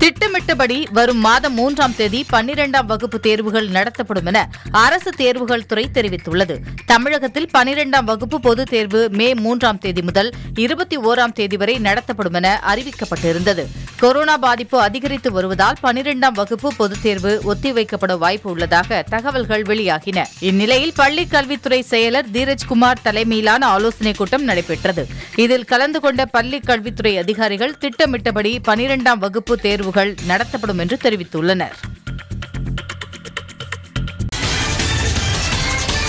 திட்டமிட்டபடி வரும் மாதம் மூன்றாம் தேதி பன்னிரெண்டாம் வகுப்பு தேர்வுகள் நடத்தப்படும் என அரசு தேர்வுகள் துறை தெரிவித்துள்ளது தமிழகத்தில் பன்னிரெண்டாம் வகுப்பு பொதுத் தேர்வு மே மூன்றாம் தேதி முதல் இருபத்தி ஓராம் தேதி வரை நடத்தப்படும் என அறிவிக்கப்பட்டிருந்தது கொரோனா பாதிப்பு அதிகரித்து வருவதால் பன்னிரெண்டாம் வகுப்பு பொதுத் தேர்வு ஒத்திவைக்கப்பட வாய்ப்பு உள்ளதாக தகவல்கள் வெளியாகின இந்நிலையில் பள்ளிக் கல்வித்துறை செயலர் தீரஜ்குமார் தலைமையிலான ஆலோசனைக் கூட்டம் நடைபெற்றது இதில் கலந்து கொண்ட பள்ளிக் கல்வித்துறை அதிகாரிகள் திட்டமிட்டபடி பனிரெண்டாம் வகுப்பு தேர்வுகள் நடத்தப்படும் என்று தெரிவித்துள்ளனர்